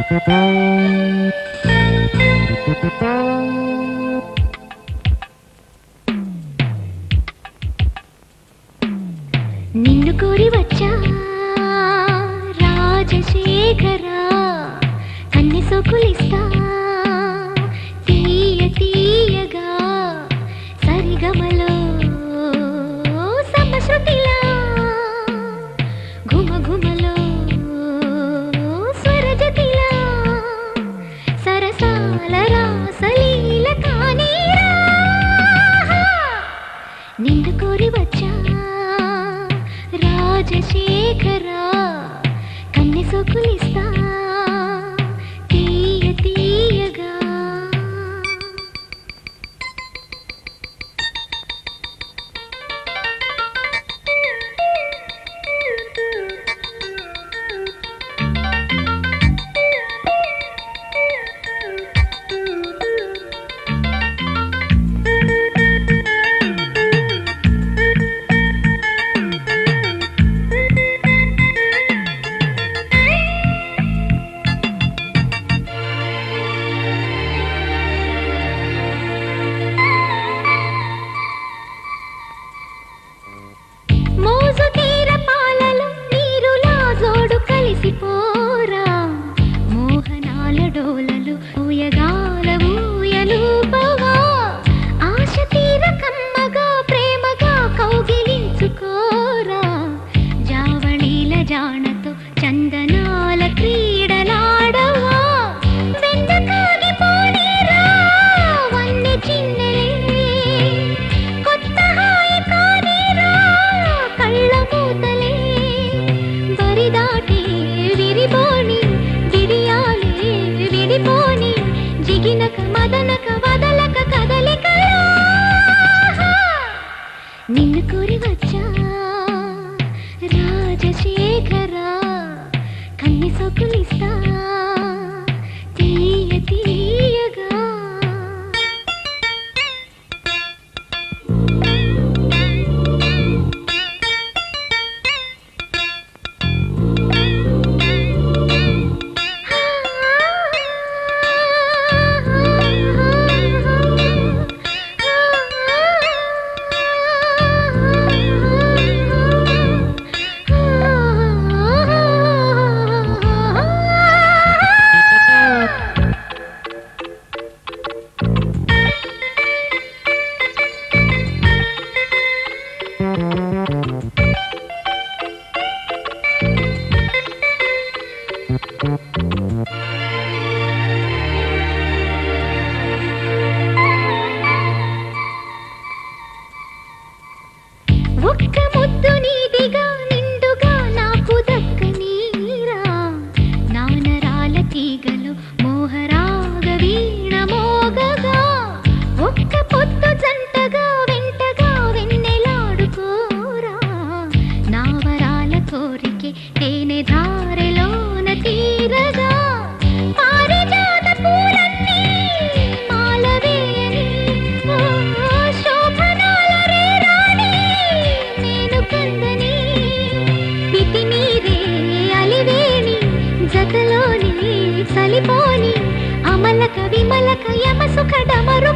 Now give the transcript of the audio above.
నిన్ను కోరి వచ్చా రాజశేఖరా కన్నె సోకులిస్తా తీయ తీయగా సరిగమలో సమశృతిలా ఘుమ ఘుమలో స్వరజతిలా సరసాల రాసలీల కానీరా నిన్ను కోరి వచ్చా రాజశేఖరా కన్నె సోకులిస్తా తీయ తీయగా మోజు తీర పాలలో నీరులా జోడు కలిసిపోరా మోహనాల డోలలు ఊయగాల ఊయలూపవా ఆశ తీర కమ్మగా ప్రేమగా కౌగిలించుకోరా జావళీల జాణతో చందనాల క్రీడలాడవా వెన్న కాగిపోనీరా వన్నె చిన్నెలే కొత్త హాయి కానీరా కళ్ళ మూతలే బరి దాటి విరిపోని విడియాలే విడిపోని జిగినక మదనక వదలక కదలికలా నిన్ను కోరి వచ్చా రాజశేఖరా కన్ని సొకులిస్తా తీయ తీయగా ఒక్క ముద్దు నీదిగా నిండుగా నాకు దక్కనీరా నానరాల తీగలు మోహరాగ వీణ మోగగా ఒక్క పొద్దు జంటగా వెంటగా వెన్నెలాడుకోరా నావరాల కోరికే తేనె ధారెలోన తీరగా పారిజాత పూలన్నీ మాలవేయని ఓ శోభనాల రేరాణి నేను కందని మితి మీరే అలివేణి జతలోని సలిపోని అమలక విమలక యమ సుఖ డమరు